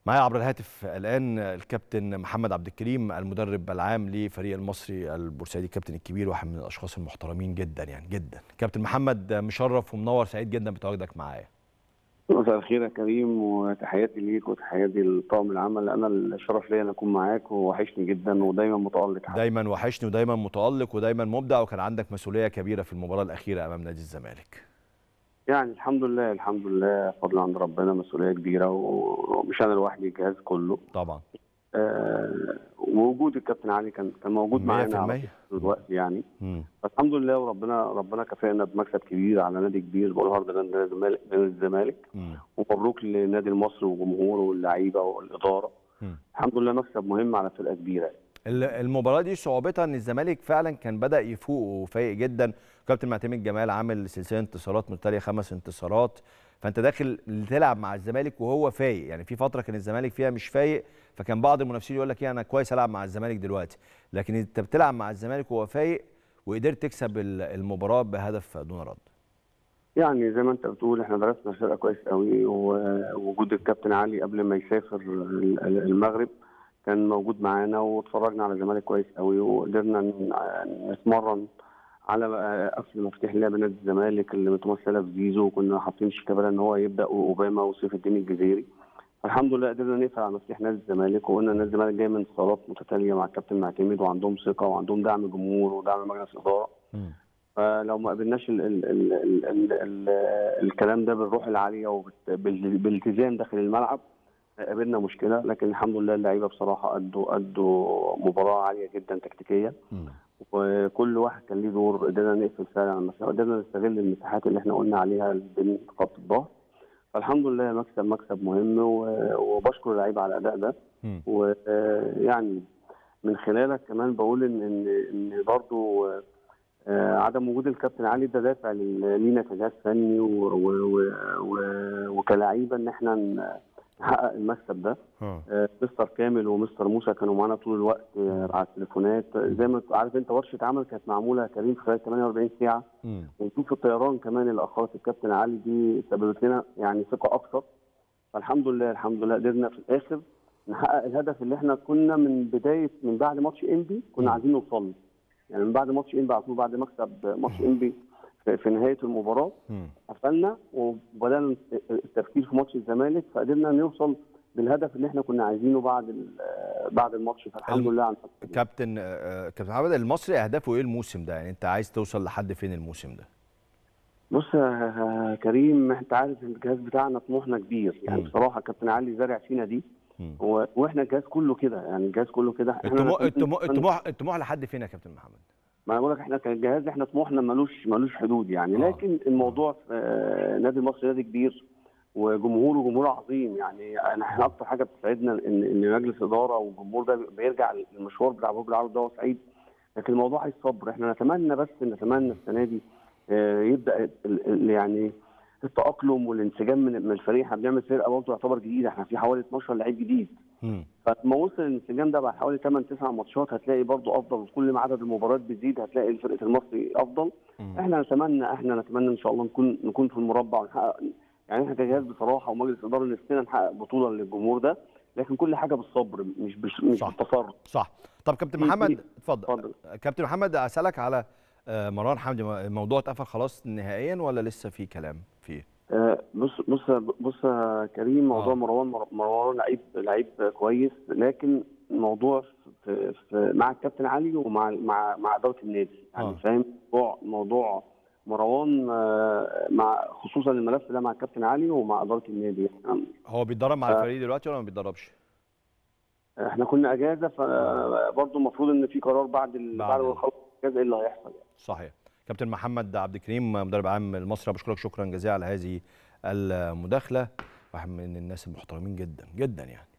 معايا عبر الهاتف الان الكابتن محمد عبد الكريم المدرب العام لفريق المصري البورسعيدي الكابتن الكبير واحد من الاشخاص المحترمين جدا يعني جدا كابتن محمد مشرف ومنور سعيد جدا بتواجدك معايا مساء الخير يا كريم وتحياتي ليك وتحياتي لطاقم العمل انا الشرف ليا ان اكون معاك ووحشني جدا ودايما متالق دايما وحشني ودايما متالق ودايما مبدع وكان عندك مسؤوليه كبيره في المباراه الاخيره امام نادي الزمالك يعني الحمد لله الحمد لله فضل عند ربنا مسؤوليه كبيره ومش انا لوحدي الجهاز كله طبعا آه ووجود الكابتن علي كان كان موجود معانا دلوقتي يعني مم. فالحمد لله وربنا ربنا كافئنا بمكسب كبير على نادي كبير بقول ده نادي الزمالك نادي الزمالك مم. ومبروك للنادي المصري وجمهوره واللعيبه والاداره مم. الحمد لله مكسب مهم على فرقه كبيره المباراه دي صعوبتها ان الزمالك فعلا كان بدا يفوق وفايق جدا كابتن معتمد جمال عامل سلسله انتصارات متتاليه خمس انتصارات فانت داخل تلعب مع الزمالك وهو فايق يعني في فتره كان الزمالك فيها مش فايق فكان بعض المنافسين يقول لك ايه انا كويس العب مع الزمالك دلوقتي لكن انت بتلعب مع الزمالك وهو فايق وقدرت تكسب المباراه بهدف دون رد يعني زي ما انت بتقول احنا درسنا الفرقه كويس قوي ووجود الكابتن علي قبل ما يسافر المغرب كان موجود معانا واتفرجنا على الزمالك كويس قوي وقدرنا نتمرن على قفل مفاتيح لعب نادي الزمالك اللي متمثله في زيزو وكنا حاطين شيكابالا ان هو يبدا واوباما وسيف الدين الجزيري الحمد لله قدرنا نقفل على مفاتيح نادي الزمالك وقلنا نادي الزمالك جاي من انتصارات متتاليه مع الكابتن معتمد وعندهم ثقه وعندهم دعم جمهور ودعم مجلس اداره فلو ما قابلناش ال ال ال ال ال ال الكلام ده بالروح العاليه وبالالتزام داخل الملعب قابلنا مشكله لكن الحمد لله اللعيبه بصراحه ادوا ادوا مباراه عاليه جدا تكتيكيا وكل واحد كان ليه دور قدرنا نقفل فعلا على المسافه قدرنا نستغل المساحات اللي احنا قلنا عليها بين خط الظهر فالحمد لله مكسب مكسب مهم وبشكر اللعيبه على الاداء ده ويعني من خلالك كمان بقول ان ان ان برضه عدم وجود الكابتن علي ده دافع لينا كجهاز فني وكلاعيبه ان احنا نحقق المكسب ده آه مستر كامل ومستر موسى كانوا معانا طول الوقت آه على التليفونات زي ما عارف انت ورشه عمل كانت معموله كريم في خلال 48 ساعه ونشوف الطيران كمان اللي اخرت الكابتن علي دي سببت لنا يعني ثقه اكثر فالحمد لله الحمد لله قدرنا في الاخر نحقق الهدف اللي احنا كنا من بدايه من بعد ماتش انبي كنا عايزين نوصل له يعني من بعد ماتش انبي على طول بعد مكسب ماتش انبي في نهايه المباراه قفلنا وبدانا التفكير في ماتش الزمالك فقدرنا نوصل بالهدف اللي احنا كنا عايزينه بعد بعد الماتش فالحمد لله على كابتن كابتن محمد المصري اهدافه ايه الموسم ده يعني انت عايز توصل لحد فين الموسم ده بص يا كريم انت عارف الجهاز بتاعنا طموحنا كبير يعني م. بصراحه كابتن علي زارع فينا دي واحنا الجهاز كله كده يعني الجهاز كله كده الطموح الطموح الطموح الطموح لحد فين يا كابتن محمد ما انا بقول لك احنا كجهاز احنا طموحنا ملوش ملوش حدود يعني آه. لكن الموضوع في نادي المصري نادي كبير وجمهوره جمهور عظيم يعني احنا اكتر حاجه بتسعدنا ان ان مجلس اداره والجمهور ده بيرجع المشوار بتاع برج العرب ده سعيد لكن الموضوع عايز صبر احنا نتمنى بس نتمنى السنه دي يبدا يعني التاقلم والانسجام من الفريق احنا بنعمل فرقه برضه يعتبر جديده احنا في حوالي 12 لعيب جديد فلما وصل الانسجام ده بعد حوالي 8 9 ماتشات هتلاقي برضه افضل كل ما عدد المباريات بتزيد هتلاقي فرقه المصري افضل مم. احنا نتمنى احنا نتمنى ان شاء الله نكون نكون في المربع ونحقق يعني احنا كجهاز بصراحه ومجلس اداره نفسنا نحقق بطوله للجمهور ده لكن كل حاجه بالصبر مش بش مش صح. بالتصرف صح طب كابتن محمد اتفضل كابتن محمد اسالك على مروان حمدي الموضوع اتقفل خلاص نهائيا ولا لسه في كلام فيه؟ بص بص بص يا كريم موضوع آه. مروان مروان لعيب لعيب كويس لكن الموضوع في في مع الكابتن علي ومع مع مع اداره النادي يعني آه. فاهم موضوع موضوع مروان مع خصوصا الملف ده مع الكابتن علي ومع اداره النادي يعني هو بيتدرب مع الفريق دلوقتي ولا ما بيتدربش؟ احنا كنا اجازه فبرضه المفروض ان في قرار بعد ال... بعد ما نخلص الاجازه ايه اللي هيحصل يعني. صحيح كابتن محمد عبد الكريم مدرب عام المصري بشكرك شكرا جزيلا على هذه المداخله واحد من الناس المحترمين جدا جدا يعني